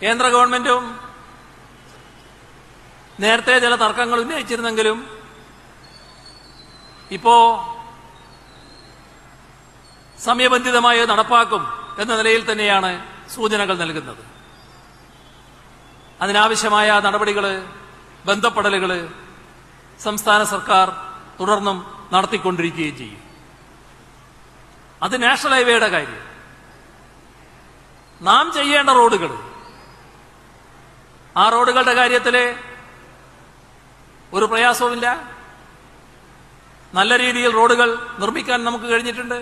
കേന്ദ്ര ഗവൺമെന്റും നേരത്തെ ചില തർക്കങ്ങൾ ഉന്നയിച്ചിരുന്നെങ്കിലും ഇപ്പോ സമയബന്ധിതമായി അത് നടപ്പാക്കും എന്ന നിലയിൽ തന്നെയാണ് സൂചനകൾ നൽകുന്നത് അതിനാവശ്യമായ നടപടികൾ ബന്ധപ്പെടലുകൾ സംസ്ഥാന സർക്കാർ തുടർന്നും നടത്തിക്കൊണ്ടിരിക്കുകയും ചെയ്യും അത് നാഷണൽ ഹൈവേയുടെ കാര്യം നാം ചെയ്യേണ്ട റോഡുകൾ ആ റോഡുകളുടെ കാര്യത്തിൽ ഒരു പ്രയാസവുമില്ല നല്ല രീതിയിൽ റോഡുകൾ നിർമ്മിക്കാൻ നമുക്ക് കഴിഞ്ഞിട്ടുണ്ട്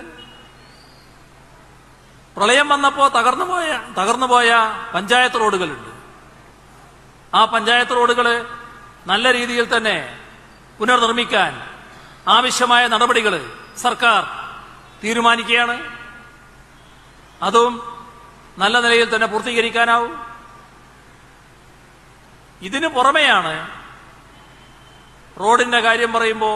പ്രളയം വന്നപ്പോൾ തകർന്നുപോയ തകർന്നുപോയ പഞ്ചായത്ത് റോഡുകളുണ്ട് ആ പഞ്ചായത്ത് റോഡുകൾ നല്ല രീതിയിൽ തന്നെ പുനർനിർമ്മിക്കാൻ ആവശ്യമായ നടപടികൾ സർക്കാർ തീരുമാനിക്കുകയാണ് അതും നല്ല നിലയിൽ തന്നെ പൂർത്തീകരിക്കാനാവും ഇതിനു പുറമെയാണ് റോഡിന്റെ കാര്യം പറയുമ്പോൾ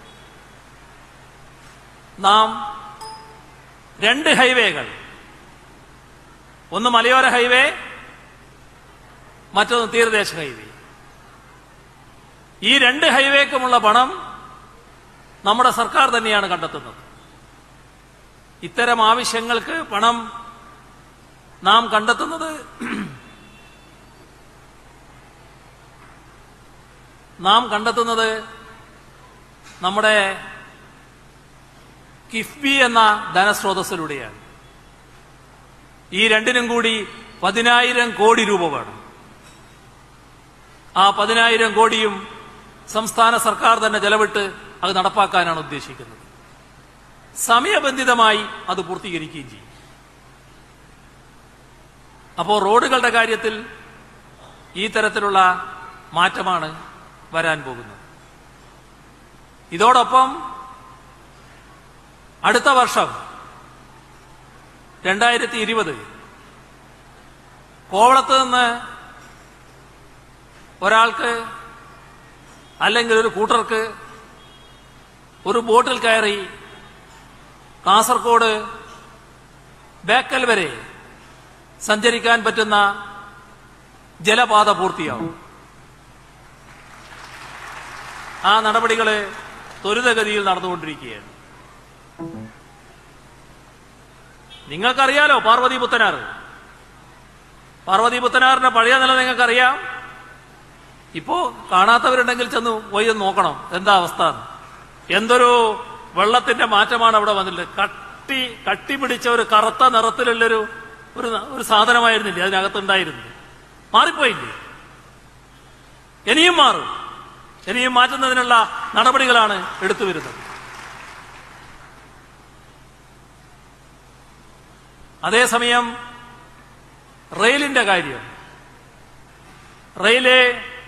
നാം രണ്ട് ഹൈവേകൾ ഒന്ന് മലയോര ഹൈവേ മറ്റൊന്ന് തീരദേശ ഹൈവേ ഈ രണ്ട് ഹൈവേക്കുമുള്ള പണം നമ്മുടെ സർക്കാർ തന്നെയാണ് കണ്ടെത്തുന്നത് ഇത്തരം ആവശ്യങ്ങൾക്ക് പണം നാം കണ്ടെത്തുന്നത് നാം കണ്ടെത്തുന്നത് നമ്മുടെ കിഫ്ബി എന്ന ധനസ്രോതസ്സിലൂടെയാണ് ഈ രണ്ടിനും കൂടി പതിനായിരം കോടി രൂപ വേണം ആ പതിനായിരം കോടിയും സംസ്ഥാന സർക്കാർ തന്നെ ചെലവിട്ട് അത് നടപ്പാക്കാനാണ് ഉദ്ദേശിക്കുന്നത് സമയബന്ധിതമായി അത് പൂർത്തീകരിക്കുകയും ചെയ്യും അപ്പോൾ റോഡുകളുടെ കാര്യത്തിൽ ഈ തരത്തിലുള്ള മാറ്റമാണ് വരാൻ പോകുന്നത് ഇതോടൊപ്പം അടുത്ത വർഷം രണ്ടായിരത്തി ഇരുപത് കോവളത്ത് നിന്ന് ഒരാൾക്ക് അല്ലെങ്കിൽ ഒരു കൂട്ടർക്ക് ഒരു ബോട്ടിൽ കയറി കാസർഗോഡ് ബേക്കൽ വരെ സഞ്ചരിക്കാൻ പറ്റുന്ന ജലപാത പൂർത്തിയാവും ആ നടപടികൾ ത്വരിതഗതിയിൽ നടന്നുകൊണ്ടിരിക്കുകയാണ് നിങ്ങൾക്കറിയാലോ പാർവതി പുത്തനാർ പാർവതി പുത്തനാറിന്റെ പഴയ നില നിങ്ങൾക്കറിയാം ഇപ്പോ കാണാത്തവരുണ്ടെങ്കിൽ ചെന്ന് പോയി ഒന്ന് നോക്കണം എന്താ അവസ്ഥ എന്ന്. എന്തൊരു വെള്ളത്തിന്റെ മാറ്റമാണ് അവിടെ വന്നിട്ടുള്ളത് കട്ടി കട്ടി പിടിച്ച ഒരു കറുത്ത നിറത്തിലുള്ളൊരു ഒരു ഒരു സാധനമായിരുന്നില്ലേ അതിനകത്തുണ്ടായിരുന്നത് മാറിപ്പോയില്ലേ ഇനിയും മാറും ഇനിയും മാറ്റുന്നതിനുള്ള നടപടികളാണ് എടുത്തു വരുന്നത് അതേസമയം റെയിലിന്റെ കാര്യം റെയില്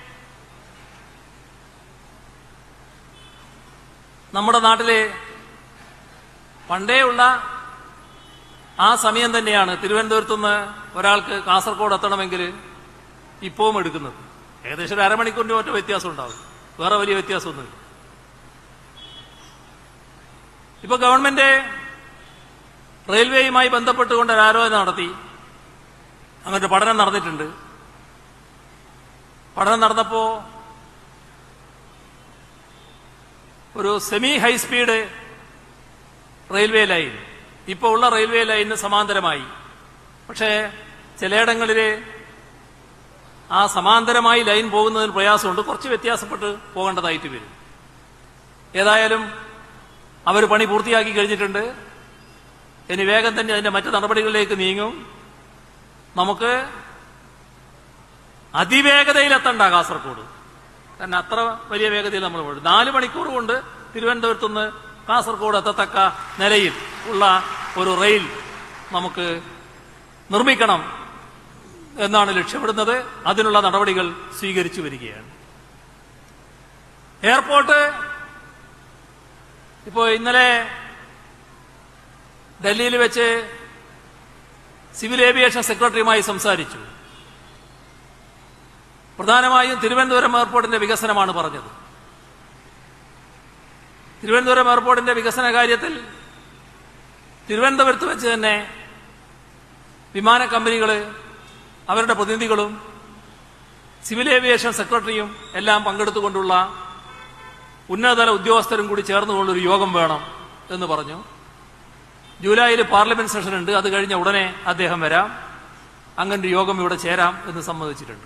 നമ്മുടെ നാട്ടിലെ പണ്ടേയുള്ള ആ സമയം തന്നെയാണ് തിരുവനന്തപുരത്ത് നിന്ന് ഒരാൾക്ക് കാസർഗോഡ് എത്തണമെങ്കിൽ ഇപ്പവും എടുക്കുന്നത് ഏകദേശം ഒരു അരമണിക്കൂറിന്റെ ഒറ്റ വ്യത്യാസം ഉണ്ടാവും വേറെ വലിയ വ്യത്യാസമൊന്നുമില്ല ഇപ്പൊ ഗവൺമെന്റ് റെയിൽവേയുമായി ബന്ധപ്പെട്ടുകൊണ്ട് ഒരു ആലോചന നടത്തി അങ്ങനെ ഒരു പഠനം നടന്നിട്ടുണ്ട് പഠനം നടന്നപ്പോ ഒരു സെമി ഹൈസ്പീഡ് റെയിൽവേ ലൈൻ ഇപ്പോൾ ഉള്ള റെയിൽവേ ലൈനിന് സമാന്തരമായി പക്ഷേ ചിലയിടങ്ങളിൽ ആ സമാന്തരമായി ലൈൻ പോകുന്നതിന് പ്രയാസമുണ്ട് കുറച്ച് വ്യത്യാസപ്പെട്ട് പോകേണ്ടതായിട്ട് വരും ഏതായാലും അവർ പണി പൂർത്തിയാക്കി കഴിഞ്ഞിട്ടുണ്ട് ഇനി വേഗം തന്നെ അതിന്റെ മറ്റു നടപടികളിലേക്ക് നീങ്ങും നമുക്ക് അതിവേഗതയിലെത്തണ്ട കാസർഗോഡ് കാരണം അത്ര വലിയ വേഗതയിൽ നമ്മൾ പോകും നാല് മണിക്കൂർ കൊണ്ട് തിരുവനന്തപുരത്ത് നിന്ന് കാസർഗോഡ് എത്തത്തക്ക നിലയിൽ ഉള്ള ഒരു റെയിൽ നമുക്ക് നിർമ്മിക്കണം എന്നാണ് ലക്ഷ്യമിടുന്നത് അതിനുള്ള നടപടികൾ സ്വീകരിച്ചു വരികയാണ് എയർപോർട്ട് ഇപ്പോ ഇന്നലെ ഡൽഹിയിൽ വെച്ച് സിവിൽ ഏവിയേഷൻ സെക്രട്ടറിയുമായി സംസാരിച്ചു പ്രധാനമായും തിരുവനന്തപുരം എയർപോർട്ടിന്റെ വികസനമാണ് പറഞ്ഞത് തിരുവനന്തപുരം എയർപോർട്ടിന്റെ വികസന കാര്യത്തിൽ തിരുവനന്തപുരത്ത് വെച്ച് തന്നെ വിമാന കമ്പനികൾ അവരുടെ പ്രതിനിധികളും സിവിൽ ഏവിയേഷൻ സെക്രട്ടറിയും എല്ലാം പങ്കെടുത്തുകൊണ്ടുള്ള ഉന്നതതല ഉദ്യോഗസ്ഥരും കൂടി ചേർന്നുകൊണ്ടൊരു യോഗം വേണം എന്ന് പറഞ്ഞു ജൂലൈയിൽ പാർലമെന്റ് സെഷൻ ഉണ്ട് അത് കഴിഞ്ഞ ഉടനെ അദ്ദേഹം വരാം അങ്ങനെ ഒരു യോഗം ഇവിടെ ചേരാം എന്ന് സമ്മതിച്ചിട്ടുണ്ട്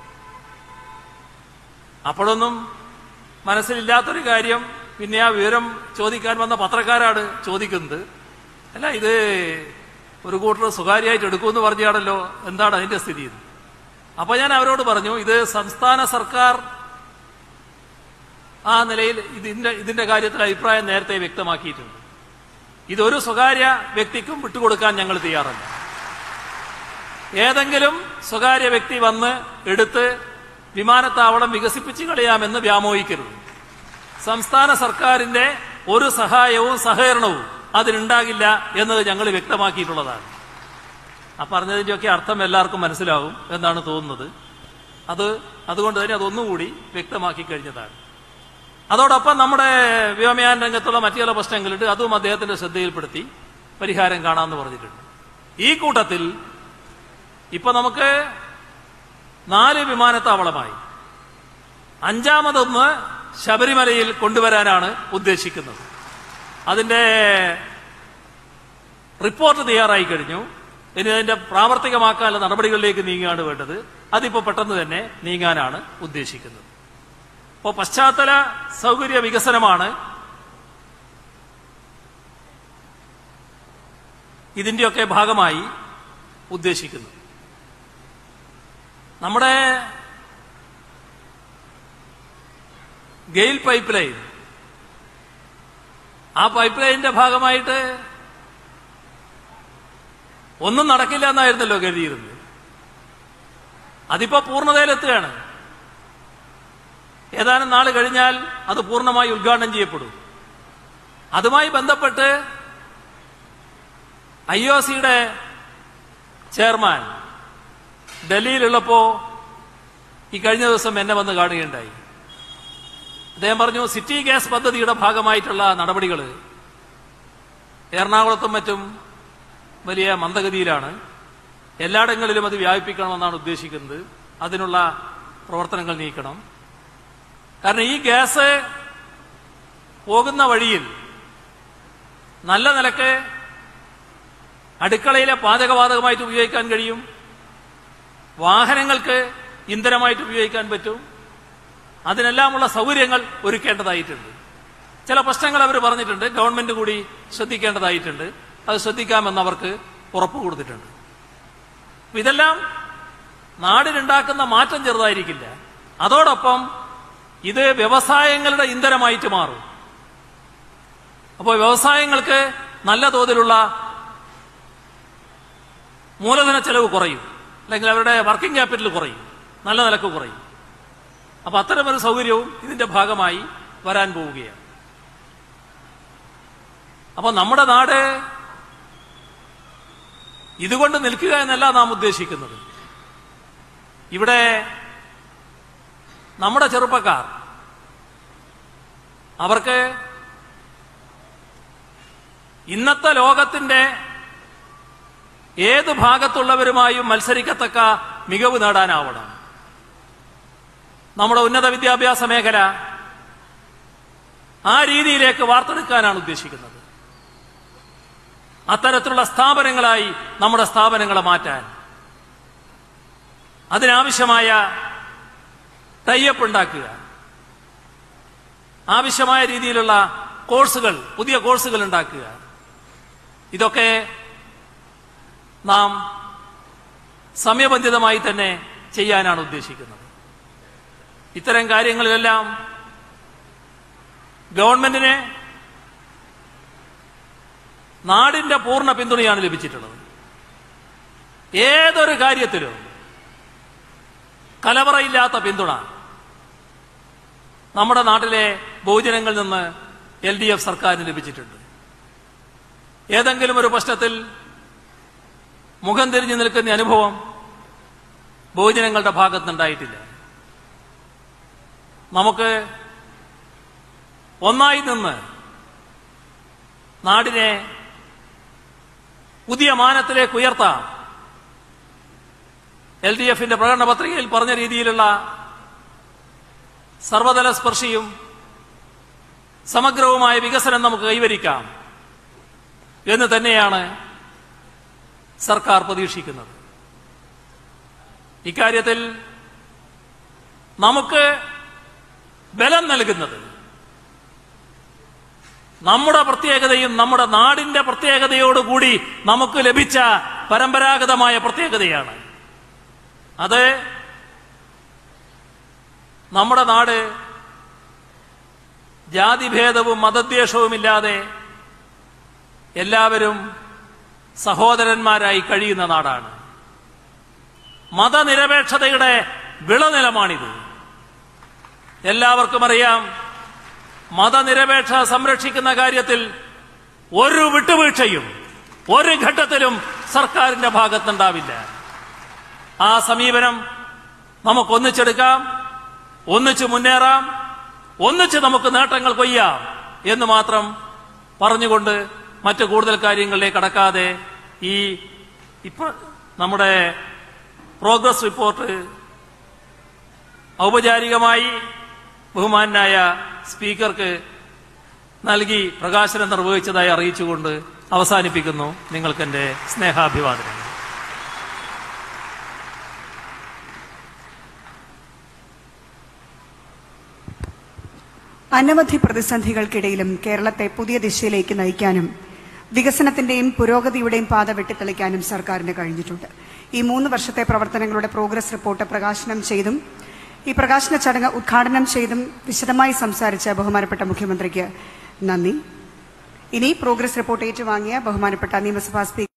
അപ്പോഴൊന്നും മനസ്സിലില്ലാത്തൊരു കാര്യം പിന്നെ ആ വിവരം ചോദിക്കാൻ വന്ന പത്രക്കാരാണ് ചോദിക്കുന്നത് അല്ല ഇത് ഒരു കൂട്ടർ സ്വകാര്യമായിട്ട് എടുക്കുമെന്ന് പറഞ്ഞാണല്ലോ എന്താണ് അതിന്റെ സ്ഥിതി എന്ന് അപ്പൊ ഞാൻ അവരോട് പറഞ്ഞു ഇത് സംസ്ഥാന സർക്കാർ ആ നിലയിൽ ഇതിന്റെ ഇതിന്റെ കാര്യത്തിൽ അഭിപ്രായം നേരത്തെ വ്യക്തമാക്കിയിട്ടുണ്ട് ഇതൊരു സ്വകാര്യ വ്യക്തിക്കും വിട്ടുകൊടുക്കാൻ ഞങ്ങൾ തയ്യാറല്ല ഏതെങ്കിലും സ്വകാര്യ വ്യക്തി വന്ന് എടുത്ത് വിമാനത്താവളം വികസിപ്പിച്ചു കളയാമെന്ന് വ്യാമോഹിക്കരുത് സംസ്ഥാന സർക്കാരിന്റെ ഒരു സഹായവും സഹകരണവും അതിനുണ്ടാകില്ല എന്നത് ഞങ്ങൾ വ്യക്തമാക്കിയിട്ടുള്ളതാണ് ആ പറഞ്ഞതിന്റെയൊക്കെ അർത്ഥം എല്ലാവർക്കും മനസ്സിലാവും എന്നാണ് തോന്നുന്നത് അത് അതുകൊണ്ട് തന്നെ അതൊന്നുകൂടി വ്യക്തമാക്കി കഴിഞ്ഞതാണ് അതോടൊപ്പം നമ്മുടെ വ്യോമയാന രംഗത്തുള്ള മറ്റു ചില പ്രശ്നങ്ങളുണ്ട് അതും അദ്ദേഹത്തിന്റെ ശ്രദ്ധയിൽപ്പെടുത്തി പരിഹാരം കാണാമെന്ന് പറഞ്ഞിട്ടുണ്ട് ഈ കൂട്ടത്തിൽ ഇപ്പൊ നമുക്ക് നാല് വിമാനത്താവളമായി അഞ്ചാമതൊന്ന് ശബരിമലയിൽ കൊണ്ടുവരാനാണ് ഉദ്ദേശിക്കുന്നത് അതിന്റെ റിപ്പോർട്ട് തയ്യാറായി കഴിഞ്ഞു ഇനി അതിന്റെ പ്രാവർത്തികമാക്കാനുള്ള നടപടികളിലേക്ക് നീങ്ങുകയാണ് വേണ്ടത് അതിപ്പോ പെട്ടെന്ന് തന്നെ നീങ്ങാനാണ് ഉദ്ദേശിക്കുന്നത് അപ്പോൾ പശ്ചാത്തല സൗകര്യ വികസനമാണ് ഇതിന്റെയൊക്കെ ഭാഗമായി ഉദ്ദേശിക്കുന്നത് നമ്മുടെ ഗെയിൽ പൈപ്പ് ലൈൻ ആ പൈപ്പ് ലൈനിന്റെ ഭാഗമായിട്ട് ഒന്നും നടക്കില്ല എന്നായിരുന്നല്ലോ കരുതിയിരുന്നത് അതിപ്പോ പൂർണ്ണതയിലെത്തുകയാണ് ഏതാനും നാൾ കഴിഞ്ഞാൽ അത് പൂർണ്ണമായി ഉദ്ഘാടനം ചെയ്യപ്പെടും അതുമായി ബന്ധപ്പെട്ട് ഐ ഒ സിയുടെ ചെയർമാൻ ഡൽഹിയിലുള്ളപ്പോ ഈ കഴിഞ്ഞ ദിവസം എന്നെ വന്ന് കാണുകയുണ്ടായി അദ്ദേഹം പറഞ്ഞു സിറ്റി ഗ്യാസ് പദ്ധതിയുടെ ഭാഗമായിട്ടുള്ള നടപടികൾ എറണാകുളത്തും മറ്റും വലിയ മന്ദഗതിയിലാണ് എല്ലായിടങ്ങളിലും അത് വ്യാപിപ്പിക്കണമെന്നാണ് ഉദ്ദേശിക്കുന്നത് അതിനുള്ള പ്രവർത്തനങ്ങൾ നീക്കണം കാരണം ഈ ഗ്യാസ് പോകുന്ന വഴിയിൽ നല്ല നിലക്ക് അടുക്കളയിലെ പാചകവാതകമായിട്ട് ഉപയോഗിക്കാൻ കഴിയും വാഹനങ്ങൾക്ക് ഇന്ധനമായിട്ട് ഉപയോഗിക്കാൻ പറ്റും അതിനെല്ലാമുള്ള സൗകര്യങ്ങൾ ഒരുക്കേണ്ടതായിട്ടുണ്ട് ചില പ്രശ്നങ്ങൾ അവർ പറഞ്ഞിട്ടുണ്ട് ഗവൺമെന്റ് കൂടി ശ്രദ്ധിക്കേണ്ടതായിട്ടുണ്ട് അത് ശ്രദ്ധിക്കാമെന്ന് അവർക്ക് ഉറപ്പ് കൊടുത്തിട്ടുണ്ട് അപ്പൊ ഇതെല്ലാം നാടിനുണ്ടാക്കുന്ന മാറ്റം ചെറുതായിരിക്കില്ല അതോടൊപ്പം ഇത് വ്യവസായങ്ങളുടെ ഇന്ധനമായിട്ട് മാറും അപ്പോൾ വ്യവസായങ്ങൾക്ക് നല്ല തോതിലുള്ള മൂലധന ചെലവ് കുറയും അല്ലെങ്കിൽ അവരുടെ വർക്കിംഗ് ക്യാപിറ്റൽ കുറയും നല്ല നിലക്ക് കുറയും അപ്പൊ അത്തരമൊരു സൗകര്യവും ഇതിന്റെ ഭാഗമായി വരാൻ പോവുകയാണ് അപ്പൊ നമ്മുടെ നാട് ഇതുകൊണ്ട് നിൽക്കുക എന്നല്ല നാം ഉദ്ദേശിക്കുന്നത് ഇവിടെ നമ്മുടെ ചെറുപ്പക്കാർ അവർക്ക് ഇന്നത്തെ ലോകത്തിന്റെ ഏത് ഭാഗത്തുള്ളവരുമായും മത്സരിക്കത്തക്ക മികവ് നേടാനാവണം നമ്മുടെ ഉന്നത വിദ്യാഭ്യാസ മേഖല ആ രീതിയിലേക്ക് വാർത്തെടുക്കാനാണ് ഉദ്ദേശിക്കുന്നത് അത്തരത്തിലുള്ള സ്ഥാപനങ്ങളായി നമ്മുടെ സ്ഥാപനങ്ങളെ മാറ്റാൻ അതിനാവശ്യമായ ടൈപ്പ് ഉണ്ടാക്കുക ആവശ്യമായ രീതിയിലുള്ള കോഴ്സുകൾ പുതിയ കോഴ്സുകൾ ഉണ്ടാക്കുക ഇതൊക്കെ നാം സമയബന്ധിതമായി തന്നെ ചെയ്യാനാണ് ഉദ്ദേശിക്കുന്നത് ഇത്തരം കാര്യങ്ങളിലെല്ലാം ഗവൺമെന്റിന് നാടിന്റെ പൂർണ്ണ പിന്തുണയാണ് ലഭിച്ചിട്ടുള്ളത് ഏതൊരു കാര്യത്തിലും കലവറയില്ലാത്ത പിന്തുണ നമ്മുടെ നാട്ടിലെ ബഹുജനങ്ങളിൽ നിന്ന് എൽ ഡി എഫ് സർക്കാരിന് ലഭിച്ചിട്ടുണ്ട് ഏതെങ്കിലും ഒരു പ്രശ്നത്തിൽ മുഖം തിരിഞ്ഞു നിൽക്കുന്ന അനുഭവം ബഹുജനങ്ങളുടെ ഭാഗത്തുനിന്നുണ്ടായിട്ടില്ല നമുക്ക് ഒന്നായി നിന്ന് നാടിനെ പുതിയ മാനത്തിലേക്ക് ഉയർത്താം എൽ ഡി എഫിന്റെ പ്രകടന പത്രികയിൽ പറഞ്ഞ രീതിയിലുള്ള സർവതല സ്പർശിയും സമഗ്രവുമായ വികസനം നമുക്ക് കൈവരിക്കാം എന്ന് തന്നെയാണ് സർക്കാർ പ്രതീക്ഷിക്കുന്നത് ഇക്കാര്യത്തിൽ നമുക്ക് ബലം നൽകുന്നത് നമ്മുടെ പ്രത്യേകതയും നമ്മുടെ നാടിന്റെ പ്രത്യേകതയോടുകൂടി നമുക്ക് ലഭിച്ച പരമ്പരാഗതമായ പ്രത്യേകതയാണ് അത് നമ്മുടെ നാട് ജാതിഭേദവും മതദ്വേഷവുമില്ലാതെ എല്ലാവരും സഹോദരന്മാരായി കഴിയുന്ന നാടാണ് മതനിരപേക്ഷതയുടെ വിളനിലമാണിത് എല്ലാവർക്കും അറിയാം മതനിരപേക്ഷ സംരക്ഷിക്കുന്ന കാര്യത്തിൽ ഒരു വിട്ടുവീഴ്ചയും ഒരു ഘട്ടത്തിലും സർക്കാരിന്റെ ഭാഗത്തുണ്ടാവില്ല ആ സമീപനം നമുക്ക് ഒന്നിച്ചെടുക്കാം ഒന്നിച്ച് മുന്നേറാം ഒന്നിച്ച് നമുക്ക് നേട്ടങ്ങൾ കൊയ്യാം എന്ന് മാത്രം പറഞ്ഞുകൊണ്ട് മറ്റു കൂടുതൽ കാര്യങ്ങളിലേക്ക് കടക്കാതെ ഈ ഇപ്പൊ നമ്മുടെ പ്രോഗ്രസ് റിപ്പോർട്ട് ഔപചാരികമായി ബഹുമാനായ സ്പീക്കർക്ക് നൽകി പ്രകാശനം നിർവഹിച്ചതായി അറിയിച്ചുകൊണ്ട് അവസാനിപ്പിക്കുന്നു നിങ്ങൾക്കെന്റെ സ്നേഹാഭിവാദനങ്ങൾ അനവധി പ്രതിസന്ധികൾക്കിടയിലും കേരളത്തെ പുതിയ ദിശയിലേക്ക് നയിക്കാനും വികസനത്തിന്റെയും പുരോഗതിയുടെയും പാത വെട്ടിത്തെളിക്കാനും സർക്കാരിന് കഴിഞ്ഞിട്ടുണ്ട് ഈ മൂന്ന് വർഷത്തെ പ്രവർത്തനങ്ങളുടെ പ്രോഗ്രസ് റിപ്പോർട്ട് പ്രകാശനം ചെയ്തും ഈ പ്രകാശന ചടങ്ങ് ഉദ്ഘാടനം ചെയ്തും വിശദമായി സംസാരിച്ച ബഹുമാനപ്പെട്ട മുഖ്യമന്ത്രിക്ക് നന്ദി ഇനി പ്രോഗ്രസ് റിപ്പോർട്ട് ഏറ്റുവാങ്ങിയ ബഹുമാനപ്പെട്ട നിയമസഭാ സ്പീക്കർ